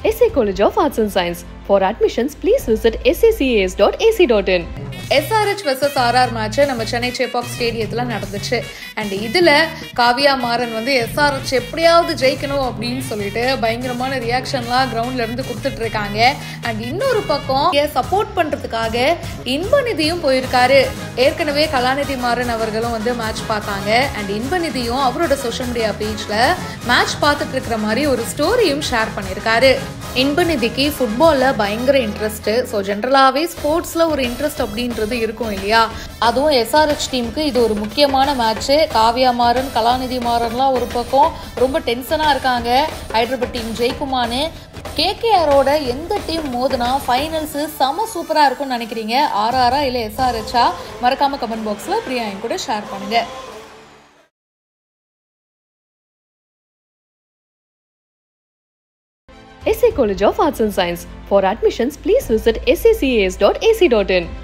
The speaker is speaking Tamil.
SA College of Arts and Science. For admissions, please visit sacas.ac.in. SRH versus RR match நம்ம சென்னை சேப்பாக் ஸ்டேடியத்தில் நடந்துச்சு அண்ட் இதில் காவியா மாறன் வந்து எஸ்ஆர்ஹெச் எப்படியாவது ஜெயிக்கணும் அப்படின்னு சொல்லிட்டு பயங்கரமான ரியாக்ஷன்லாம் கிரவுண்ட்ல இருந்து கொடுத்துட்டு இருக்காங்க அண்ட் இன்னொரு பக்கம் சப்போர்ட் பண்ணுறதுக்காக இன்பநிதியும் போயிருக்காரு ஏற்கனவே கலாநிதி மாறன் அவர்களும் வந்து மேட்ச் பார்த்தாங்க அண்ட் இன்பநிதியும் அவரோட சோஷியல் மீடியா பேஜில் மேட்ச் பார்த்துட்டு இருக்கிற மாதிரி ஒரு ஸ்டோரியும் ஷேர் பண்ணியிருக்காரு இன்பநிதிக்கு ஃபுட்பாலில் பயங்கர இன்ட்ரெஸ்ட்டு ஸோ ஜென்ரலாகவே ஸ்போர்ட்ஸில் ஒரு இன்ட்ரெஸ்ட் அப்படின்றது இருக்கும் இல்லையா அதுவும் எஸ்ஆர்ஹெச் டீமுக்கு இது ஒரு முக்கியமான மேட்ச்சு காவியா மாறன் கலாநிதி மாறன்லாம் ஒரு பக்கம் ரொம்ப டென்ஷனாக இருக்காங்க ஹைதராபாத் டீம் ஜெயிக்குமான்னு கேகேஆரோட எந்த டீம் மோதுனா ஃபைனல்ஸு செம சூப்பராக இருக்கும்னு நினைக்கிறீங்க ஆர்ஆரா இல்லை எஸ்ஆர்ஹெச்சா மறக்காமல் கமெண்ட் பாக்ஸில் பிரியா என் கூட ஷேர் பண்ணுங்கள் SA College of Arts and Science. For admissions, please visit sacas.ac.in.